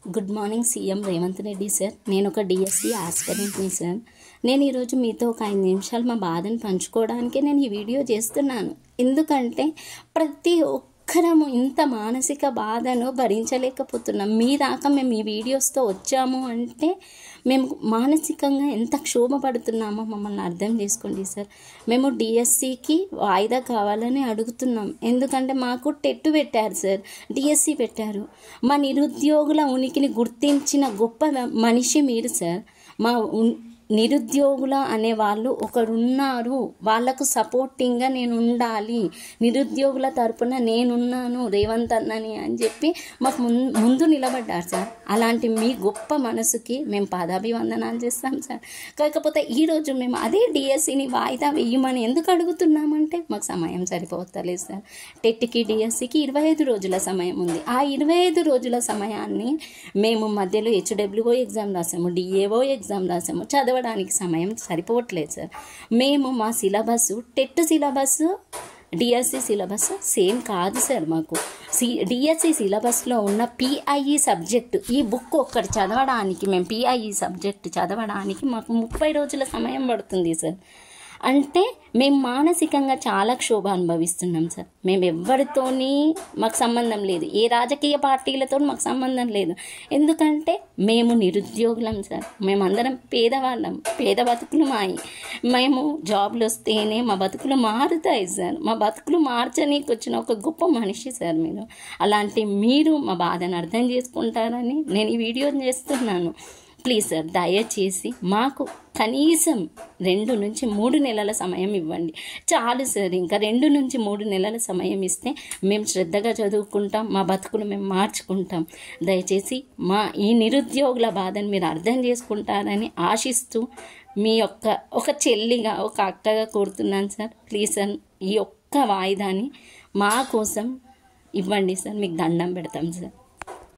good morning CM Revanth Reddy sir నేను ఒక DSC ఆస్పిరెంట్ని sir నేను ఈరోజు మీతో ఒక ఐదు నిమిషాలు మా బాధను పంచుకోవడానికే నేను ఈ వీడియో చేస్తున్నాను ఎందుకంటే ప్రతి ఒక్కరము ఇంత మానసిక బాధను భరించలేకపోతున్నాం మీ దాకా మేము ఈ వీడియోస్తో వచ్చాము అంటే మేము మానసికంగా ఎంత క్షోభపడుతున్నామో మమ్మల్ని అర్థం చేసుకోండి సార్ మేము డిఎస్సికి వాయిదా కావాలని అడుగుతున్నాం ఎందుకంటే మాకు టెట్టు పెట్టారు సార్ డిఎస్సి పెట్టారు మా నిరుద్యోగుల ఉనికిని గుర్తించిన గొప్ప మనిషి మీరు సార్ మా ఉన్- నిరుద్యోగుల అనే వాళ్ళు ఒకరున్నారు వాళ్ళకు సపోర్టింగ్గా నేను ఉండాలి నిరుద్యోగుల తరపున నేనున్నాను రేవంత్ అన్నని అని చెప్పి మాకు ముం- ముందు నిలబడ్డారు సార్ అలాంటి మీ గొప్ప మనసుకి మేము పాదాభివందనాలు చేస్తాం సార్ కాకపోతే ఈరోజు మేము అదే డిఎస్సిని వాయిదా వేయమని ఎందుకు అడుగుతున్నామంటే మాకు సమయం సరిపోతలేదు సార్ టెట్కి డిఎస్సికి ఇరవై ఐదు రోజుల సమయం ఉంది ఆ ఇరవై ఐదు రోజుల సమయాన్ని మేము మధ్యలో హెచ్డబ్ల్యూఓ ఎగ్జామ్ రాసాము డిఏఓ ఎగ్జామ్ రాసాము చదవడానికి సమయం సరిపోవట్లేదు సార్ మేము మా syllabus TET syllabus DSC syllabus same కాదు సార్ మాకు సి డిఎస్సి సిలబస్లో ఉన్న పిఐఈ సబ్జెక్టు ఈ బుక్ ఒక్కటి చదవడానికి మేము పిఐఈ సబ్జెక్ట్ చదవడానికి మాకు ముప్పై రోజుల సమయం పడుతుంది సార్ అంటే మేము మానసికంగా చాలా క్షోభ అనుభవిస్తున్నాం సార్ మేము ఎవరితోని మాకు సంబంధం లేదు ఏ రాజకీయ పార్టీలతో మాకు సంబంధం లేదు ఎందుకంటే మేము నిరుద్యోగులం సార్ మేమందరం పేదవాళ్ళం పేద బతుకులు మాయి మేము జాబ్లు వస్తేనే మా బతుకులు మారుతాయి సార్ మా బతుకులు మార్చనీకి వచ్చిన ఒక గొప్ప మనిషి సార్ మీరు అలాంటి మీరు మా బాధను అర్థం చేసుకుంటారని నేను ఈ వీడియో చేస్తున్నాను ప్లీజ్ సార్ దయచేసి మాకు కనీసం రెండు నుంచి మూడు నెలల సమయం ఇవ్వండి చాలు సార్ ఇంకా రెండు నుంచి మూడు నెలల సమయం ఇస్తే మేము శ్రద్ధగా చదువుకుంటాం మా బతుకులు మేము మార్చుకుంటాం దయచేసి మా ఈ నిరుద్యోగుల బాధను మీరు అర్థం చేసుకుంటారని ఆశిస్తూ మీ యొక్క ఒక చెల్లిగా ఒక అక్కగా కోరుతున్నాను సార్ ప్లీజ్ సార్ ఈ ఒక్క వాయిదాని మా కోసం ఇవ్వండి సార్ మీకు దండం పెడతాం సార్